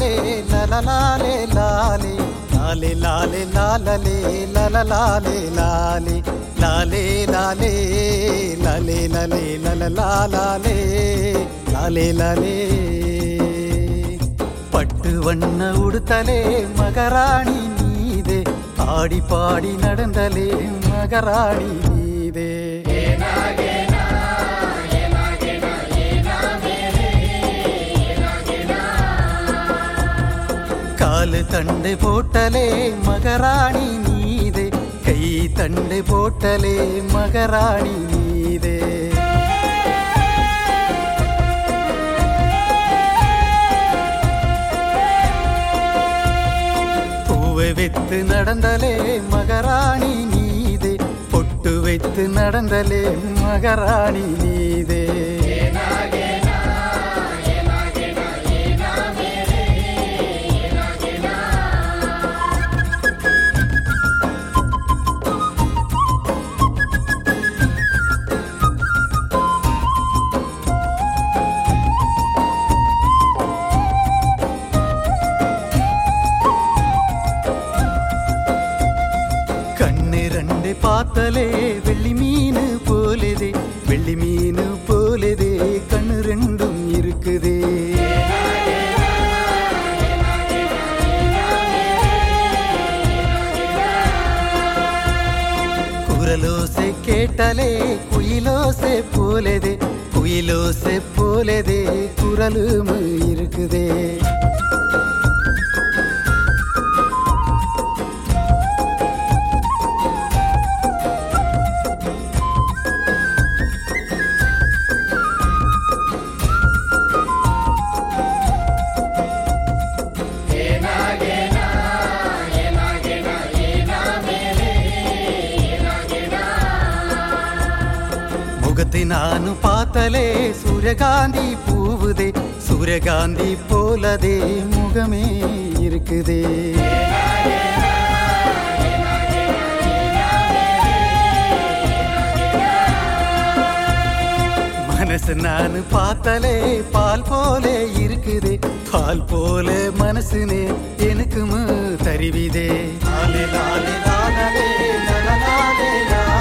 லாலே லலலாலே லாலே லாலே லாலே லாலலே லலலாலே லாலே லாலே லாலே லாலே லாலே லலலாலே லாலே லாலே பட்டு வண்ண உடுத்தலே மகராணி நீதே ஆடி பாடி நடந்தலே மகராணி நீதே காலு தண்டை போட்டலே மகராணி நீதே கை தண்டை போட்டலே மகராணி நீதே பூவை வைத்து நடந்தலே மகராணி நீதே பொட்டு வைத்து நடந்தலே மகராணி நீதே கண்ணு ரெண்டு பார்த்தலே வெள்ளி மீன் போலதே வெள்ளி மீன் போலதே கண்ணு ரெண்டும் இருக்குதே குரலோசை கேட்டலே குயிலோசை போலதே குயிலோசை போலதே குரலும் இருக்குதே முகத்தை நானும் பார்த்தலே சூரியகாந்தி பூவுதே சூரியகாந்தி போலதே முகமே இருக்குதே மனசு நான் பார்த்தலே பால் போலே இருக்குதே பால் போல மனசுனே எனக்கும் தருவிதே லாலே லாலே லாலே லாலே லாலே